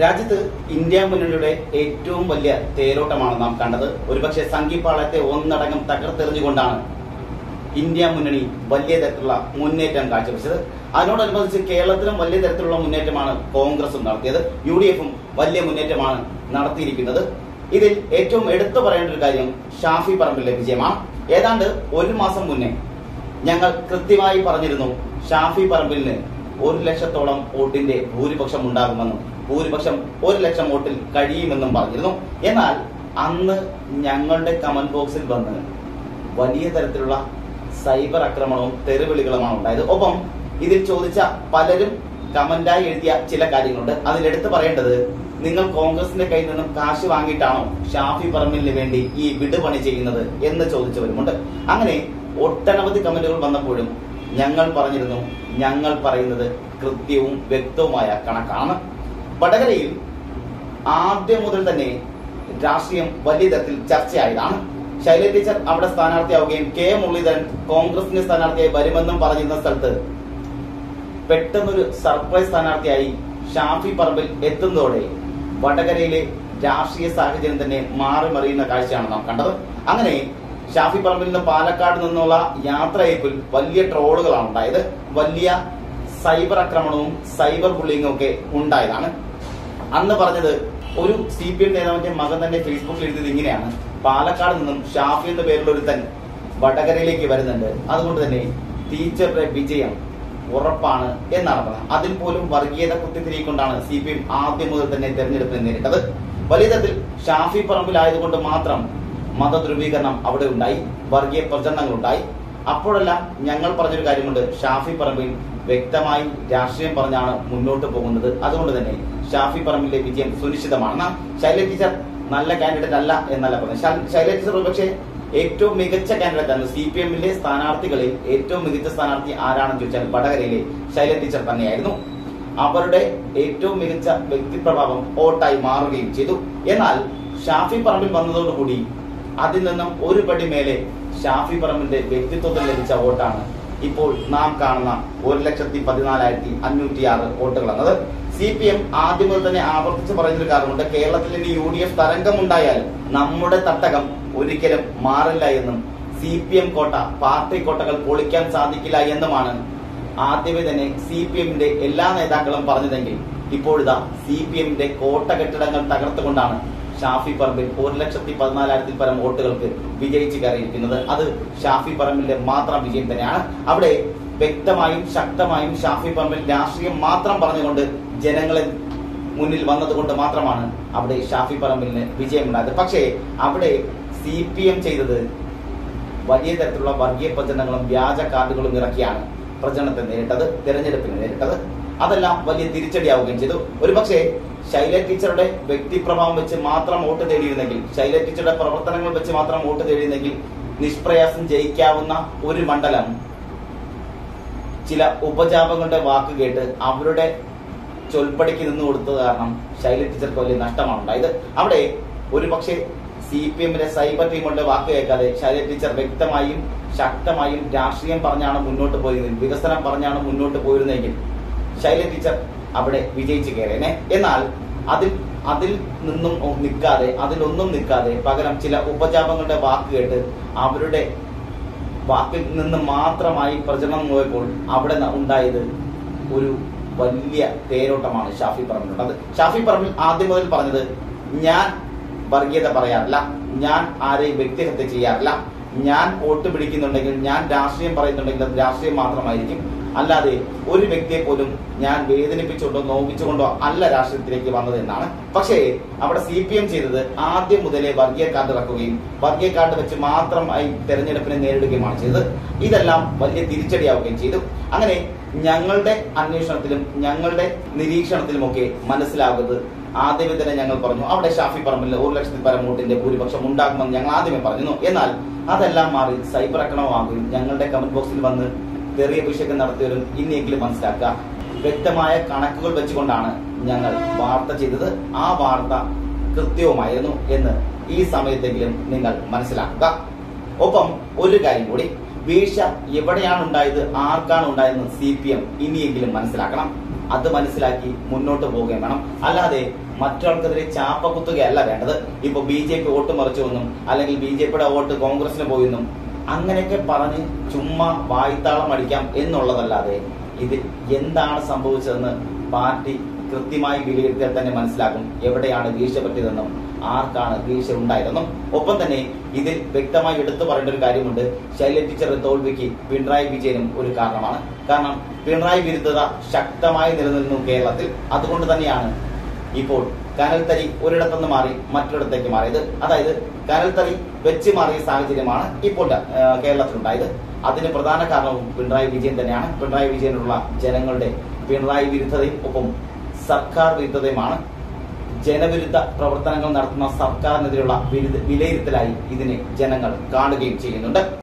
രാജ്യത്ത് ഇന്ത്യ മുന്നണിയുടെ ഏറ്റവും വലിയ തേരോട്ടമാണ് നാം കണ്ടത് ഒരുപക്ഷെ സംഘിപ്പാളയത്തെ ഒന്നടങ്കം തകർത്തെറിഞ്ഞുകൊണ്ടാണ് ഇന്ത്യ മുന്നണി വലിയ തരത്തിലുള്ള മുന്നേറ്റം കാഴ്ചവെച്ചത് അതിനോടനുബന്ധിച്ച് കേരളത്തിലും വലിയ തരത്തിലുള്ള മുന്നേറ്റമാണ് കോൺഗ്രസും നടത്തിയത് യു ഡി എഫും വലിയ മുന്നേറ്റമാണ് നടത്തിയിരിക്കുന്നത് ഇതിൽ ഏറ്റവും എടുത്തു പറയേണ്ട ഒരു കാര്യം ഷാഫി പറമ്പിലെ വിജയമാണ് ഏതാണ്ട് ഒരു മാസം മുന്നേ ഞങ്ങൾ കൃത്യമായി പറഞ്ഞിരുന്നു ഷാഫി പറമ്പിലിന് ഒരു ലക്ഷത്തോളം വോട്ടിന്റെ ഭൂരിപക്ഷം ഉണ്ടാകുമെന്നും ഭൂരിപക്ഷം ഒരു ലക്ഷം വോട്ടിൽ കഴിയുമെന്നും പറഞ്ഞിരുന്നു എന്നാൽ അന്ന് ഞങ്ങളുടെ കമന്റ് ബോക്സിൽ വന്ന് വലിയ തരത്തിലുള്ള സൈബർ ആക്രമണവും തെറിവിളികളുമാണ് ഉണ്ടായത് ഒപ്പം ഇതിൽ ചോദിച്ച പലരും കമന്റായി എഴുതിയ ചില കാര്യങ്ങളുണ്ട് അതിൽ എടുത്തു പറയേണ്ടത് നിങ്ങൾ കോൺഗ്രസിന്റെ കയ്യിൽ നിന്നും കാശ് വാങ്ങിയിട്ടാണോ ഷാഫി പറമ്പിലിന് വേണ്ടി ഈ വിടുപണി ചെയ്യുന്നത് എന്ന് ചോദിച്ചവരുമുണ്ട് അങ്ങനെ ഒട്ടനവധി കമന്റുകൾ വന്നപ്പോഴും ഞങ്ങൾ പറഞ്ഞിരുന്നു ഞങ്ങൾ പറയുന്നത് കൃത്യവും വ്യക്തവുമായ കണക്കാണ് വടകരയിൽ ആദ്യം മുതൽ തന്നെ രാഷ്ട്രീയം വലിയ തരത്തിൽ ചർച്ചയായതാണ് ശൈല ടീച്ചർ അവിടെ സ്ഥാനാർത്ഥിയാവുകയും കെ മുരളീധരൻ കോൺഗ്രസിന്റെ സ്ഥാനാർത്ഥിയായി വരുമെന്നും പറഞ്ഞിരുന്ന സ്ഥലത്ത് പെട്ടെന്നൊരു സർപ്രൈസ് സ്ഥാനാർത്ഥിയായി ഷാഫി പറമ്പിൽ എത്തുന്നതോടെ വടകരയിലെ രാഷ്ട്രീയ സാഹചര്യം തന്നെ മാറി മറിയുന്ന കാഴ്ചയാണ് നാം കണ്ടത് അങ്ങനെ ഷാഫി പറമ്പിൽ നിന്ന് പാലക്കാട് നിന്നുള്ള യാത്രയപ്പിൽ വലിയ ട്രോളുകളാണ് ഉണ്ടായത് വലിയ സൈബർ ആക്രമണവും സൈബർ ബുള്ളിങ്ങും ഒക്കെ ഉണ്ടായതാണ് അന്ന് പറഞ്ഞത് ഒരു സി പി എം നേതാവിന്റെ മകൻ തന്നെ ഫേസ്ബുക്കിൽ എഴുതിയത് ഇങ്ങനെയാണ് പാലക്കാട് നിന്നും ഷാഫി എന്ന പേരുള്ള ഒരുത്തൻ വടകരയിലേക്ക് വരുന്നുണ്ട് അതുകൊണ്ട് തന്നെ ടീച്ചറുടെ വിജയം ഉറപ്പാണ് എന്നാണ് പറഞ്ഞത് അതിൽ പോലും വർഗീയത കുത്തിത്തിരിക്കൊണ്ടാണ് സി പി എം ആദ്യം മുതൽ തന്നെ തെരഞ്ഞെടുപ്പിനെ നേരിട്ടത് വലിയ തരത്തിൽ ഷാഫി പറമ്പിലായതുകൊണ്ട് മാത്രം മതധ്രുവീകരണം അവിടെ ഉണ്ടായി വർഗീയ പ്രചരണങ്ങൾ ഉണ്ടായി അപ്പോഴെല്ലാം ഞങ്ങൾ പറഞ്ഞൊരു കാര്യമുണ്ട് ഷാഫി പറമ്പിൽ വ്യക്തമായി രാഷ്ട്രീയം പറഞ്ഞാണ് മുന്നോട്ട് പോകുന്നത് അതുകൊണ്ട് തന്നെ ഷാഫി പറമ്പിലെ വിജയം സുനിശ്ചിതമാണ് ശൈല ടീച്ചർ നല്ല കാൻഡിഡേറ്റ് അല്ല എന്നല്ല പറഞ്ഞത് ശൈ- ശൈല ടീച്ചർ ഒരുപക്ഷെ ഏറ്റവും മികച്ച കാൻഡിഡേറ്റ് ആണ് സി പി എമ്മിലെ സ്ഥാനാർത്ഥികളിൽ ഏറ്റവും മികച്ച സ്ഥാനാർത്ഥി ആരാണെന്ന് ചോദിച്ചാൽ വടകരയിലെ ശൈല ടീച്ചർ തന്നെയായിരുന്നു അവരുടെ ഏറ്റവും മികച്ച വ്യക്തിപ്രഭാവം വോട്ടായി മാറുകയും ചെയ്തു എന്നാൽ ഷാഫി പറമ്പിൽ വന്നതോടുകൂടി അതിൽ നിന്നും ഒരു പടി മേലെ ഷാഫി പറമ്പിന്റെ വ്യക്തിത്വത്തിൽ ലഭിച്ച വോട്ടാണ് ഇപ്പോൾ നാം കാണുന്ന ഒരു ലക്ഷത്തി പതിനാലായിരത്തി അഞ്ഞൂറ്റി ആറ് വോട്ടുകൾ എന്നത് സി പി എം ആദ്യം മുതൽ തന്നെ ആവർത്തിച്ച് പറയുന്നൊരു കാരണമുണ്ട് കേരളത്തിൽ ഇനി യു ഡി എഫ് തരംഗമുണ്ടായാലും നമ്മുടെ തട്ടകം ഒരിക്കലും മാറില്ല എന്നും സി പി എം കോട്ട പാർട്ടി കോട്ടകൾ പൊളിക്കാൻ സാധിക്കില്ല എന്നുമാണ് ആദ്യമേ തന്നെ സി പി എമ്മിന്റെ എല്ലാ നേതാക്കളും പറഞ്ഞതെങ്കിൽ ഇപ്പോഴിതാ സി പി എമ്മിന്റെ കോട്ട കെട്ടിടങ്ങൾ തകർത്തുകൊണ്ടാണ് ഷാഫി പറമ്പിൽ ഒരു ലക്ഷത്തി പതിനാലായിരത്തിൽ പരം വോട്ടുകൾക്ക് വിജയിച്ച് കയറിയിരിക്കുന്നത് അത് ഷാഫി പറമ്പിന്റെ മാത്രം വിജയം തന്നെയാണ് അവിടെ വ്യക്തമായും ശക്തമായും ഷാഫി പറമ്പിൽ രാഷ്ട്രീയം മാത്രം പറഞ്ഞുകൊണ്ട് ജനങ്ങളെ മുന്നിൽ വന്നതുകൊണ്ട് മാത്രമാണ് അവിടെ ഷാഫി പറമ്പിലിന് വിജയമുണ്ടായത് പക്ഷേ അവിടെ സി പി എം ചെയ്തത് വലിയ തരത്തിലുള്ള വർഗീയ പ്രചരണങ്ങളും വ്യാജ കാർഡുകളും ഇറക്കിയാണ് പ്രചരണത്തെ നേരിട്ടത് തെരഞ്ഞെടുപ്പിനെ നേരിട്ടത് അതെല്ലാം വലിയ തിരിച്ചടിയാവുകയും ചെയ്തു ഒരുപക്ഷെ ശൈല ടീച്ചറുടെ വ്യക്തിപ്രഭാവം വെച്ച് മാത്രം വോട്ട് തേടിയിരുന്നെങ്കിൽ ശൈല ടീച്ചറുടെ പ്രവർത്തനങ്ങൾ വെച്ച് മാത്രം വോട്ട് തേടിയിരുന്നെങ്കിൽ നിഷ്പ്രയാസം ജയിക്കാവുന്ന ഒരു മണ്ഡലം ചില ഉപജാപങ്ങളുടെ വാക്ക് കേട്ട് അവരുടെ ചൊൽപ്പടിക്ക് നിന്ന് കൊടുത്തത് കാരണം ശൈല ടീച്ചർക്ക് വലിയ നഷ്ടമാണ് ഉണ്ടായത് അവിടെ ഒരു പക്ഷേ സി പി എമ്മിലെ സൈബർ ടീമുകളുടെ വാക്ക് കേൾക്കാതെ ശൈല ടീച്ചർ വ്യക്തമായും ശക്തമായും രാഷ്ട്രീയം പറഞ്ഞാണ് മുന്നോട്ട് പോയിരുന്നത് വികസനം പറഞ്ഞാണ് മുന്നോട്ട് പോയിരുന്നെങ്കിൽ ശൈല ടീച്ചർ അവിടെ വിജയിച്ച് കയറിയനെ എന്നാൽ അതിൽ അതിൽ നിന്നും നിൽക്കാതെ അതിലൊന്നും നിൽക്കാതെ പകരം ചില ഉപജാപങ്ങളുടെ വാക്ക് കേട്ട് അവരുടെ വാക്കിൽ നിന്ന് മാത്രമായി പ്രചരണം പോയപ്പോൾ അവിടെ ന- ഉണ്ടായത് ഒരു വലിയ തേരോട്ടമാണ് ഷാഫി പറമ്പിലുള്ളത് ഷാഫി പറമ്പിൽ ആദ്യം മുതൽ പറഞ്ഞത് ഞാൻ വർഗീയത പറയാറില്ല ഞാൻ ആരെയും വ്യക്തിഹത്യ ചെയ്യാറില്ല ഞാൻ വോട്ട് പിടിക്കുന്നുണ്ടെങ്കിൽ ഞാൻ രാഷ്ട്രീയം പറയുന്നുണ്ടെങ്കിൽ അത് രാഷ്ട്രീയം മാത്രമായിരിക്കും അല്ലാതെ ഒരു വ്യക്തിയെ പോലും ഞാൻ വേദനിപ്പിച്ചുകൊണ്ടോ നോവിച്ചുകൊണ്ടോ അല്ല രാഷ്ട്രീയത്തിലേക്ക് വന്നത് എന്നാണ് പക്ഷേ അവിടെ സി പി എം ചെയ്തത് ആദ്യം മുതലേ വർഗീയ കാർഡ് ഇറക്കുകയും വർഗീയ കാർഡ് വെച്ച് മാത്രമായി തെരഞ്ഞെടുപ്പിനെ നേരിടുകയുമാണ് ചെയ്തത് ഇതെല്ലാം വലിയ തിരിച്ചടിയാവുകയും ചെയ്തു അങ്ങനെ ഞങ്ങളുടെ അന്വേഷണത്തിലും ഞങ്ങളുടെ നിരീക്ഷണത്തിലുമൊക്കെ മനസ്സിലാകുന്നത് ആദ്യമേ തന്നെ ഞങ്ങൾ പറഞ്ഞു അവിടെ ഷാഫി പറമ്പിൽ ഒരു ലക്ഷത്തിൽ പരം വോട്ടിന്റെ ഭൂരിപക്ഷം ഉണ്ടാകുമെന്ന് ഞങ്ങൾ ആദ്യമേ പറഞ്ഞിരുന്നു എന്നാൽ അതെല്ലാം മാറി സൈബർ ആക്രമണമാകുകയും ഞങ്ങളുടെ കമന്റ് ബോക്സിൽ വന്ന് തെറിയഭിഷേകം നടത്തിയവരും ഇനിയെങ്കിലും മനസ്സിലാക്കുക വ്യക്തമായ കണക്കുകൾ വെച്ചുകൊണ്ടാണ് ഞങ്ങൾ വാർത്ത ചെയ്തത് ആ വാർത്ത കൃത്യവുമായിരുന്നു എന്ന് ഈ സമയത്തെങ്കിലും നിങ്ങൾ മനസ്സിലാക്കുക ഒപ്പം ഒരു കാര്യം കൂടി വീഴ്ച എവിടെയാണ് ഉണ്ടായത് ആർക്കാണ് ഉണ്ടായതെന്ന് സി പി എം ഇനിയെങ്കിലും മനസ്സിലാക്കണം അത് മനസ്സിലാക്കി മുന്നോട്ട് പോവുകയും വേണം അല്ലാതെ മറ്റൊരാൾക്കെതിരെ ചാപ്പ കുത്തുകയല്ല വേണ്ടത് ഇപ്പൊ ബി ജെ പി വോട്ട് മറിച്ചു എന്നും അല്ലെങ്കിൽ ബി ജെ പിയുടെ വോട്ട് കോൺഗ്രസിന് പോയെന്നും അങ്ങനെയൊക്കെ പറഞ്ഞ് ചുമ്മാ വായ്ത്താളം അടിക്കാം എന്നുള്ളതല്ലാതെ ഇത് എന്താണ് സംഭവിച്ചതെന്ന് പാർട്ടി കൃത്യമായി വിലയിരുത്തിയാൽ തന്നെ മനസ്സിലാക്കും എവിടെയാണ് വീഴ്ച പറ്റിയതെന്നും ആർക്കാണ് വീഴ്ച ഉണ്ടായതെന്നും ഒപ്പം തന്നെ ഇതിൽ വ്യക്തമായി എടുത്തു പറയേണ്ട ഒരു കാര്യമുണ്ട് ശൈലജ ടീച്ചറുടെ തോൽവിക്ക് പിണറായി വിജയനും ഒരു കാരണമാണ് കാരണം പിണറായി വിരുദ്ധത ശക്തമായി നിലനിന്നു കേരളത്തിൽ അതുകൊണ്ട് തന്നെയാണ് ഇപ്പോൾ കനൽത്തരി ഒരിടത്തുനിന്ന് മാറി മറ്റൊരിടത്തേക്ക് മാറിയത് അതായത് കനൽത്തരി വെച്ച് മാറിയ സാഹചര്യമാണ് ഇപ്പോൾ ആ, കേരളത്തിലുണ്ടായത് അതിന് പ്രധാന കാരണവും പിണറായി വിജയൻ തന്നെയാണ് പിണറായി വിജയനുള്ള ജനങ്ങളുടെ പിണറായി വിരുദ്ധതയും ഒപ്പം സർക്കാർ വിരുദ്ധതയുമാണ് ജനവിരുദ്ധ പ്രവർത്തനങ്ങൾ നടത്തുന്ന സർക്കാരിനെതിരെയുള്ള വിരുദ്ധ- വിലയിരുത്തലായി ഇതിനെ ജനങ്ങൾ കാണുകയും ചെയ്യുന്നുണ്ട്